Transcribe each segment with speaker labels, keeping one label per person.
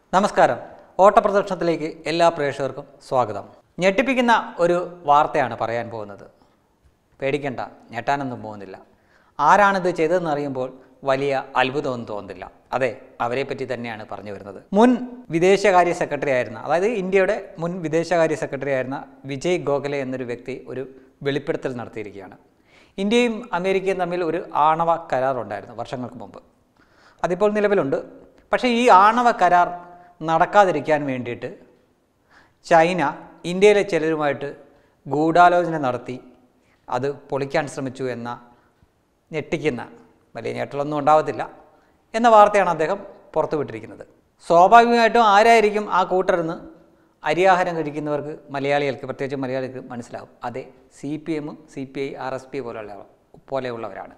Speaker 1: നമസ്കാരം ഓട്ടപ്രദർശനത്തിലേക്ക് എല്ലാ പ്രേക്ഷകർക്കും സ്വാഗതം ഞെട്ടിപ്പിക്കുന്ന ഒരു വാർത്തയാണ് പറയാൻ പോകുന്നത് പേടിക്കണ്ട ഞെട്ടാനൊന്നും പോകുന്നില്ല ആരാണിത് ചെയ്തതെന്ന് അറിയുമ്പോൾ വലിയ അത്ഭുതമൊന്നും തോന്നുന്നില്ല അതെ അവരെ പറ്റി തന്നെയാണ് പറഞ്ഞു വരുന്നത് മുൻ വിദേശകാര്യ സെക്രട്ടറി ആയിരുന്ന അതായത് ഇന്ത്യയുടെ മുൻ വിദേശകാര്യ സെക്രട്ടറി ആയിരുന്ന വിജയ് ഗോഖലെ എന്നൊരു വ്യക്തി ഒരു വെളിപ്പെടുത്തൽ നടത്തിയിരിക്കുകയാണ് ഇന്ത്യയും അമേരിക്കയും തമ്മിൽ ഒരു ആണവ കരാറുണ്ടായിരുന്നു വർഷങ്ങൾക്ക് മുമ്പ് അതിപ്പോൾ നിലവിലുണ്ട് പക്ഷേ ഈ ആണവ കരാർ നടക്കാതിരിക്കാൻ വേണ്ടിയിട്ട് ചൈന ഇന്ത്യയിലെ ചിലരുമായിട്ട് ഗൂഢാലോചന നടത്തി അത് പൊളിക്കാൻ ശ്രമിച്ചു എന്ന ഞെട്ടിക്കുന്ന വലിയ ഞെട്ടലൊന്നും ഉണ്ടാവത്തില്ല എന്ന വാർത്തയാണ് അദ്ദേഹം പുറത്തുവിട്ടിരിക്കുന്നത് സ്വാഭാവികമായിട്ടും ആരായിരിക്കും ആ കൂട്ടരെന്ന് അരിയാഹാരം കഴിക്കുന്നവർക്ക് മലയാളികൾക്ക് പ്രത്യേകിച്ച് മലയാളികൾക്ക് മനസ്സിലാവും അതെ സി പി എമ്മും C P I R S P പോലുള്ള പോലെയുള്ളവരാണ്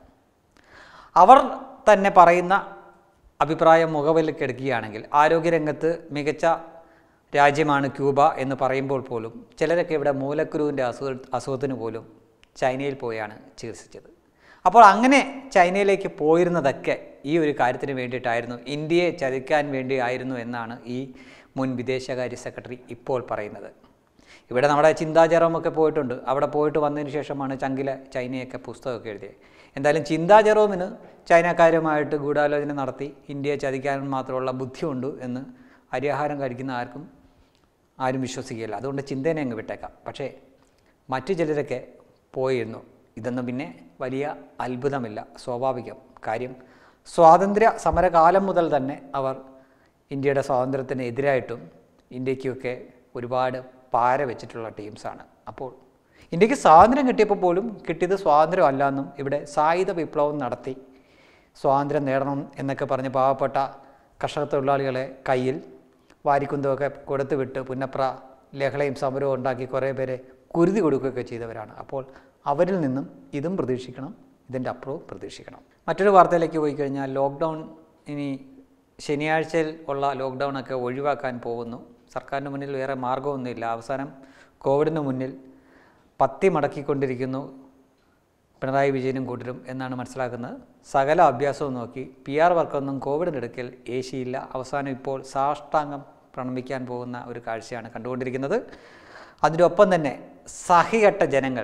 Speaker 1: അവർ തന്നെ പറയുന്ന അഭിപ്രായം മുഖവിലക്കെടുക്കുകയാണെങ്കിൽ ആരോഗ്യരംഗത്ത് മികച്ച രാജ്യമാണ് ക്യൂബ എന്ന് പറയുമ്പോൾ പോലും ചിലരൊക്കെ ഇവിടെ മൂലക്കുരുവിൻ്റെ അസുഖ അസുഖത്തിന് പോലും ചൈനയിൽ പോയാണ് ചികിത്സിച്ചത് അപ്പോൾ അങ്ങനെ ചൈനയിലേക്ക് പോയിരുന്നതൊക്കെ ഈ ഒരു കാര്യത്തിന് വേണ്ടിയിട്ടായിരുന്നു ഇന്ത്യയെ ചതിക്കാൻ വേണ്ടി ആയിരുന്നു എന്നാണ് ഈ മുൻ വിദേശകാര്യ സെക്രട്ടറി ഇപ്പോൾ പറയുന്നത് ഇവിടെ നമ്മുടെ ചിന്താ ജെറോമൊക്കെ പോയിട്ടുണ്ട് അവിടെ പോയിട്ട് വന്നതിന് ശേഷമാണ് ചങ്കിലെ ചൈനയൊക്കെ പുസ്തകമൊക്കെ എഴുതിയത് എന്തായാലും ചിന്താ ജെറോമിന് ചൈനക്കാരുമായിട്ട് ഗൂഢാലോചന നടത്തി ഇന്ത്യയെ ചതിക്കാൻ മാത്രമുള്ള ബുദ്ധിയുണ്ട് എന്ന് അരിയാഹാരം കഴിക്കുന്ന ആർക്കും ആരും വിശ്വസിക്കുകയില്ല അതുകൊണ്ട് ചിന്തേനെ അങ്ങ് വിട്ടേക്കാം പക്ഷേ മറ്റു ചിലരൊക്കെ പോയിരുന്നു ഇതൊന്നും പിന്നെ വലിയ അത്ഭുതമില്ല സ്വാഭാവികം കാര്യം സ്വാതന്ത്ര്യ സമരകാലം മുതൽ തന്നെ അവർ ഇന്ത്യയുടെ സ്വാതന്ത്ര്യത്തിന് എതിരായിട്ടും ഇന്ത്യക്കൊക്കെ ഒരുപാട് പാര വെച്ചിട്ടുള്ള ടീംസാണ് അപ്പോൾ ഇന്ത്യക്ക് സ്വാതന്ത്ര്യം കിട്ടിയപ്പോൾ പോലും കിട്ടിയത് സ്വാതന്ത്ര്യം അല്ലെന്നും ഇവിടെ സായുധ വിപ്ലവം നടത്തി സ്വാതന്ത്ര്യം നേടണം എന്നൊക്കെ പറഞ്ഞ് പാവപ്പെട്ട കർഷക തൊഴിലാളികളെ കയ്യിൽ വാരിക്കുന്തമൊക്കെ കൊടുത്തു വിട്ട് പുന്നപ്ര ലഹളയും സമരവും ഉണ്ടാക്കി കുറേ പേരെ കുരുതി കൊടുക്കുകയൊക്കെ ചെയ്തവരാണ് അപ്പോൾ അവരിൽ നിന്നും ഇതും പ്രതീക്ഷിക്കണം ഇതിൻ്റെ അപ്പുറവും പ്രതീക്ഷിക്കണം മറ്റൊരു വാർത്തയിലേക്ക് പോയി കഴിഞ്ഞാൽ ലോക്ക്ഡൗൺ ഇനി ശനിയാഴ്ചയിൽ ഉള്ള ലോക്ക്ഡൗൺ ഒക്കെ ഒഴിവാക്കാൻ പോകുന്നു സർക്കാരിന് മുന്നിൽ വേറെ മാർഗമൊന്നുമില്ല അവസാനം കോവിഡിന് മുന്നിൽ പത്തി മടക്കിക്കൊണ്ടിരിക്കുന്നു പിണറായി വിജയനും കൂട്ടരും എന്നാണ് മനസ്സിലാക്കുന്നത് സകല അഭ്യാസവും നോക്കി പി ആർ വർക്കൊന്നും കോവിഡിൻ്റെ അടുക്കൽ ഏശിയില്ല അവസാനം ഇപ്പോൾ സാഷ്ടാംഗം പ്രണമിക്കാൻ പോകുന്ന ഒരു കാഴ്ചയാണ് കണ്ടുകൊണ്ടിരിക്കുന്നത് അതിൻ്റെ ഒപ്പം തന്നെ സഹികെട്ട ജനങ്ങൾ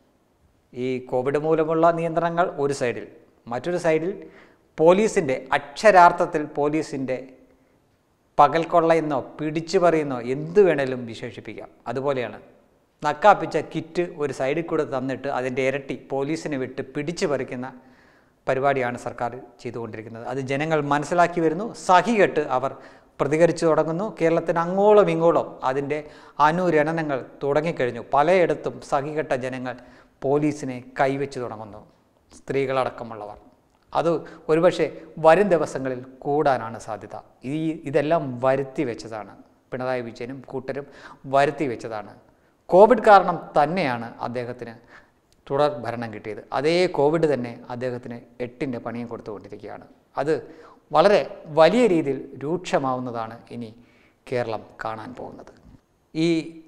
Speaker 1: ഈ കോവിഡ് മൂലമുള്ള നിയന്ത്രണങ്ങൾ ഒരു സൈഡിൽ മറ്റൊരു സൈഡിൽ പോലീസിൻ്റെ അക്ഷരാർത്ഥത്തിൽ പോലീസിൻ്റെ പകൽക്കൊള്ളയെന്നോ പിടിച്ചു പറയുന്നോ എന്ത് വേണേലും വിശേഷിപ്പിക്കാം അതുപോലെയാണ് നക്കാപ്പിച്ച കിറ്റ് ഒരു സൈഡിൽ കൂടെ തന്നിട്ട് അതിൻ്റെ ഇരട്ടി പോലീസിനെ വിട്ട് പിടിച്ചു പറിക്കുന്ന പരിപാടിയാണ് സർക്കാർ ചെയ്തുകൊണ്ടിരിക്കുന്നത് അത് ജനങ്ങൾ മനസ്സിലാക്കി വരുന്നു സഹികെട്ട് അവർ പ്രതികരിച്ചു തുടങ്ങുന്നു കേരളത്തിന് അങ്ങോളം ഇങ്ങോളം അതിൻ്റെ അനുരണനങ്ങൾ തുടങ്ങിക്കഴിഞ്ഞു പലയിടത്തും സഹികെട്ട ജനങ്ങൾ പോലീസിനെ കൈവച്ച് തുടങ്ങുന്നു സ്ത്രീകളടക്കമുള്ളവർ അത് ഒരുപക്ഷെ വരും ദിവസങ്ങളിൽ കൂടാനാണ് സാധ്യത ഈ ഇതെല്ലാം വരുത്തി വെച്ചതാണ് പിണറായി വിജയനും കൂട്ടരും വരുത്തി വെച്ചതാണ് കോവിഡ് കാരണം തന്നെയാണ് അദ്ദേഹത്തിന് തുടർ ഭരണം കിട്ടിയത് അതേ കോവിഡ് തന്നെ അദ്ദേഹത്തിന് എട്ടിൻ്റെ പണിയും കൊടുത്തുകൊണ്ടിരിക്കുകയാണ് അത് വളരെ വലിയ രീതിയിൽ രൂക്ഷമാവുന്നതാണ് ഇനി കേരളം കാണാൻ പോകുന്നത് ഈ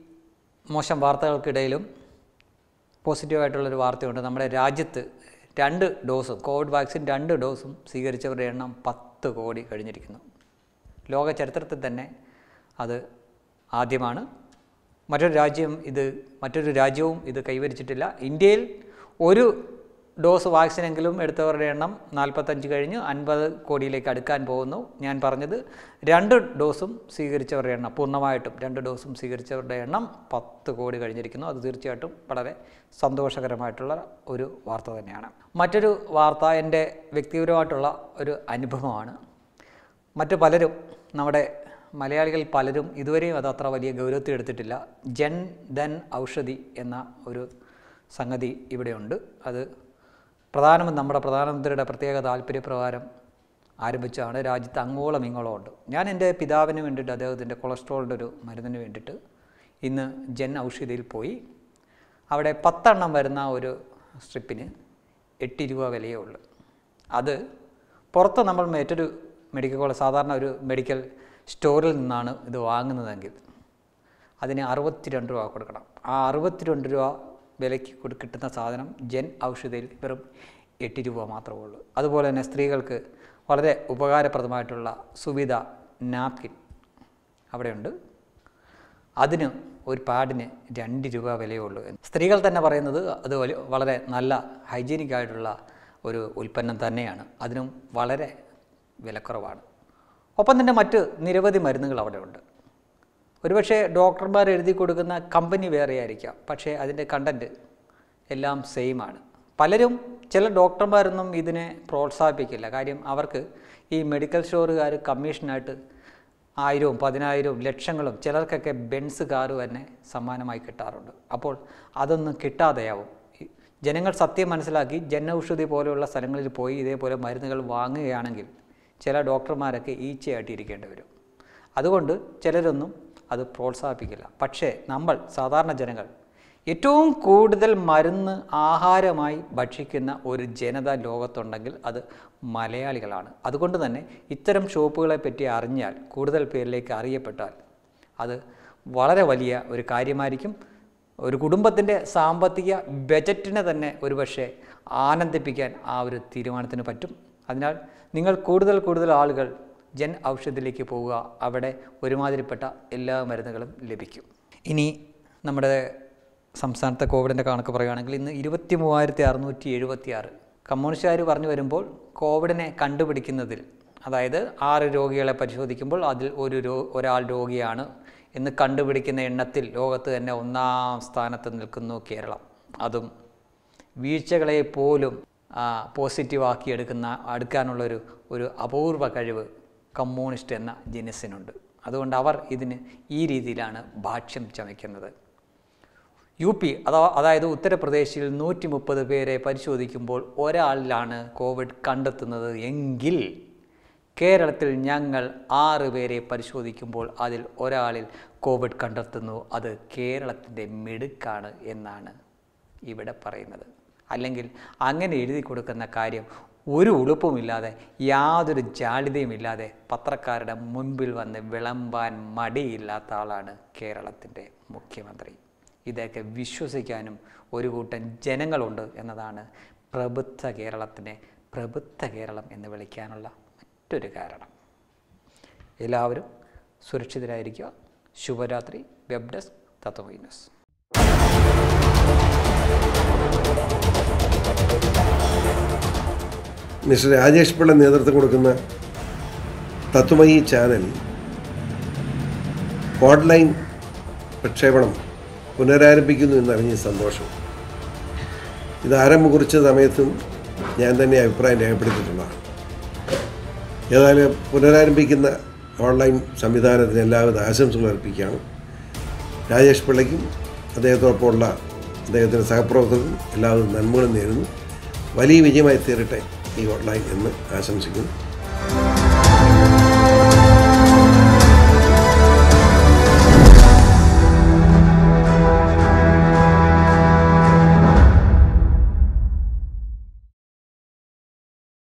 Speaker 1: മോശം വാർത്തകൾക്കിടയിലും പോസിറ്റീവായിട്ടുള്ളൊരു വാർത്തയുണ്ട് നമ്മുടെ രാജ്യത്ത് രണ്ട് ഡോസും കോവിഡ് വാക്സിൻ രണ്ട് ഡോസും സ്വീകരിച്ചവരുടെ എണ്ണം പത്ത് കോടി കഴിഞ്ഞിരിക്കുന്നു ലോക ചരിത്രത്തിൽ തന്നെ അത് ആദ്യമാണ് മറ്റൊരു രാജ്യം ഇത് മറ്റൊരു രാജ്യവും ഇത് കൈവരിച്ചിട്ടില്ല ഇന്ത്യയിൽ ഒരു ഡോസ് വാക്സിനെങ്കിലും എടുത്തവരുടെ എണ്ണം നാൽപ്പത്തഞ്ച് കഴിഞ്ഞ് അൻപത് കോടിയിലേക്ക് അടുക്കാൻ പോകുന്നു ഞാൻ പറഞ്ഞത് രണ്ട് ഡോസും സ്വീകരിച്ചവരുടെ എണ്ണം പൂർണ്ണമായിട്ടും രണ്ട് ഡോസും സ്വീകരിച്ചവരുടെ എണ്ണം പത്ത് കോടി കഴിഞ്ഞിരിക്കുന്നു അത് തീർച്ചയായിട്ടും വളരെ സന്തോഷകരമായിട്ടുള്ള ഒരു വാർത്ത തന്നെയാണ് മറ്റൊരു വാർത്ത എൻ്റെ വ്യക്തിപരമായിട്ടുള്ള ഒരു അനുഭവമാണ് മറ്റു പലരും നമ്മുടെ മലയാളികൾ പലരും ഇതുവരെയും അത് അത്ര വലിയ ഗൗരവത്തിൽ എടുത്തിട്ടില്ല ജൻ ധൻ ഔഷധി എന്ന ഒരു സംഗതി ഇവിടെയുണ്ട് അത് പ്രധാനമന്ത്രി നമ്മുടെ പ്രധാനമന്ത്രിയുടെ പ്രത്യേക താല്പര്യപ്രകാരം ആരംഭിച്ചാണ് രാജ്യത്ത് അങ്ങോളം ഇങ്ങോളം ഉണ്ട് ഞാൻ എൻ്റെ പിതാവിന് വേണ്ടിയിട്ട് അദ്ദേഹത്തിൻ്റെ കൊളസ്ട്രോളിൻ്റെ ഒരു മരുന്നിന് വേണ്ടിയിട്ട് ഇന്ന് ജൻ ഔഷധിയിൽ പോയി അവിടെ പത്തെണ്ണം വരുന്ന ഒരു സ്ട്രിപ്പിന് എട്ട് രൂപ വിലയേ ഉള്ളൂ അത് പുറത്ത് നമ്മൾ മറ്റൊരു മെഡിക്കൽ കോളേജ് സാധാരണ ഒരു മെഡിക്കൽ സ്റ്റോറിൽ നിന്നാണ് ഇത് വാങ്ങുന്നതെങ്കിൽ അതിന് അറുപത്തിരണ്ട് രൂപ കൊടുക്കണം ആ അറുപത്തിരണ്ട് രൂപ വിലയ്ക്ക് കൊടു കിട്ടുന്ന സാധനം ജൻ ഔഷധിയിൽ വെറും എട്ട് രൂപ മാത്രമേ ഉള്ളൂ അതുപോലെ തന്നെ സ്ത്രീകൾക്ക് വളരെ ഉപകാരപ്രദമായിട്ടുള്ള സുവിധ നാപ്കിൻ അവിടെയുണ്ട് അതിന് ഒരു പാഡിന് രണ്ട് രൂപ വിലയേ ഉള്ളൂ സ്ത്രീകൾ തന്നെ പറയുന്നത് അത് വലിയ വളരെ നല്ല ഹൈജീനിക് ആയിട്ടുള്ള ഒരു ഉൽപ്പന്നം തന്നെയാണ് അതിനും വളരെ വിലക്കുറവാണ് ഒപ്പം തന്നെ മറ്റ് നിരവധി മരുന്നുകൾ അവിടെ ഉണ്ട് ഒരുപക്ഷെ ഡോക്ടർമാർ എഴുതി കൊടുക്കുന്ന കമ്പനി വേറെ ആയിരിക്കാം പക്ഷേ അതിൻ്റെ കണ്ടൻറ്റ് എല്ലാം സെയിം ആണ് പലരും ചില ഡോക്ടർമാരൊന്നും ഇതിനെ പ്രോത്സാഹിപ്പിക്കില്ല കാര്യം അവർക്ക് ഈ മെഡിക്കൽ സ്റ്റോറുകാർ കമ്മീഷനായിട്ട് ആയിരവും പതിനായിരവും ലക്ഷങ്ങളും ചിലർക്കൊക്കെ ബെൻസ് കാറ് തന്നെ സമ്മാനമായി കിട്ടാറുണ്ട് അപ്പോൾ അതൊന്നും കിട്ടാതെയാവും ഈ ജനങ്ങൾ സത്യം മനസ്സിലാക്കി ജന ഔഷധി പോലെയുള്ള സ്ഥലങ്ങളിൽ പോയി ഇതേപോലെ മരുന്നുകൾ വാങ്ങുകയാണെങ്കിൽ ചില ഡോക്ടർമാരൊക്കെ ഈച്ചയായിട്ട് ഇരിക്കേണ്ടി വരും അതുകൊണ്ട് ചിലരൊന്നും അത് പ്രോത്സാഹിപ്പിക്കില്ല പക്ഷേ നമ്മൾ സാധാരണ ജനങ്ങൾ ഏറ്റവും കൂടുതൽ മരുന്ന് ആഹാരമായി ഭക്ഷിക്കുന്ന ഒരു ജനത ലോകത്തുണ്ടെങ്കിൽ അത് മലയാളികളാണ് അതുകൊണ്ട് തന്നെ ഇത്തരം ഷോപ്പുകളെ പറ്റി അറിഞ്ഞാൽ കൂടുതൽ പേരിലേക്ക് അറിയപ്പെട്ടാൽ അത് വളരെ വലിയ ഒരു കാര്യമായിരിക്കും ഒരു കുടുംബത്തിൻ്റെ സാമ്പത്തിക ബജറ്റിനെ തന്നെ ഒരുപക്ഷെ ആനന്ദിപ്പിക്കാൻ ആ ഒരു തീരുമാനത്തിന് പറ്റും അതിനാൽ നിങ്ങൾ കൂടുതൽ കൂടുതൽ ആളുകൾ ജൻ ഔഷധിയിലേക്ക് പോവുക അവിടെ ഒരുമാതിരിപ്പെട്ട എല്ലാ മരുന്നുകളും ലഭിക്കും ഇനി നമ്മുടെ സംസ്ഥാനത്തെ കോവിഡിൻ്റെ കണക്ക് പറയുകയാണെങ്കിൽ ഇന്ന് ഇരുപത്തി മൂവായിരത്തി അറുന്നൂറ്റി എഴുപത്തി ആറ് കമ്മ്യൂണിസ്റ്റുകാർ പറഞ്ഞു വരുമ്പോൾ കോവിഡിനെ കണ്ടുപിടിക്കുന്നതിൽ അതായത് ആറ് രോഗികളെ പരിശോധിക്കുമ്പോൾ അതിൽ ഒരു രോ ഒരാൾ രോഗിയാണ് എന്ന് കണ്ടുപിടിക്കുന്ന എണ്ണത്തിൽ ലോകത്ത് തന്നെ ഒന്നാം സ്ഥാനത്ത് നിൽക്കുന്നു കേരളം അതും വീഴ്ചകളെ പോലും പോസിറ്റീവാക്കി എടുക്കുന്ന എടുക്കാനുള്ളൊരു ഒരു അപൂർവ കഴിവ് കമ്മ്യൂണിസ്റ്റ് എന്ന ജനസിനുണ്ട് അതുകൊണ്ട് അവർ ഇതിന് ഈ രീതിയിലാണ് ഭാഷ്യം ചമയ്ക്കുന്നത് യു പി അതാ അതായത് ഉത്തർപ്രദേശിൽ നൂറ്റി മുപ്പത് പേരെ പരിശോധിക്കുമ്പോൾ ഒരാളിലാണ് കോവിഡ് കണ്ടെത്തുന്നത് എങ്കിൽ കേരളത്തിൽ ഞങ്ങൾ ആറ് പേരെ പരിശോധിക്കുമ്പോൾ അതിൽ ഒരാളിൽ കോവിഡ് കണ്ടെത്തുന്നു അത് കേരളത്തിൻ്റെ മിടുക്കാണ് എന്നാണ് ഇവിടെ പറയുന്നത് അല്ലെങ്കിൽ അങ്ങനെ എഴുതി കൊടുക്കുന്ന കാര്യം ഒരു ഉളുപ്പുമില്ലാതെ യാതൊരു ജാളിതയുമില്ലാതെ പത്രക്കാരുടെ മുൻപിൽ വന്ന് വിളമ്പാൻ മടിയില്ലാത്ത ആളാണ് കേരളത്തിൻ്റെ മുഖ്യമന്ത്രി ഇതൊക്കെ വിശ്വസിക്കാനും ഒരു കൂട്ടം ജനങ്ങളുണ്ട് എന്നതാണ് പ്രബുദ്ധ കേരളത്തിനെ പ്രബുദ്ധ കേരളം എന്ന് വിളിക്കാനുള്ള മറ്റൊരു കാരണം എല്ലാവരും സുരക്ഷിതരായിരിക്കുക ശുഭരാത്രി web desk Tatvamayi news
Speaker 2: mister Rajesh Pillai നേതൃത്വം കൊടുക്കുന്ന തത്വമയി ചാനൽ ഓൺലൈൻ പ്രക്ഷേപണം പുനരാരംഭിക്കുന്നു എന്നറിഞ്ഞ സന്തോഷം ഇത് ആരംഭം കുറിച്ച സമയത്തും ഞാൻ തന്നെ അഭിപ്രായം രേഖപ്പെടുത്തിയിട്ടുള്ളതാണ് ഏതായാലും പുനരാരംഭിക്കുന്ന ഓൺലൈൻ സംവിധാനത്തിന് എല്ലാവിധ ആശംസകൾ അർപ്പിക്കുകയാണ് രാജേഷ് പിള്ളയ്ക്കും അദ്ദേഹത്തോടൊപ്പമുള്ള അദ്ദേഹത്തിൻ്റെ സഹപ്രവർത്തകർക്കും എല്ലാവിധ നന്മകളും നേരുന്നു വലിയ വിജയമായി തീരട്ടെ ഈ ഓൺലൈൻ എന്ന് ആശംസിക്കുന്നു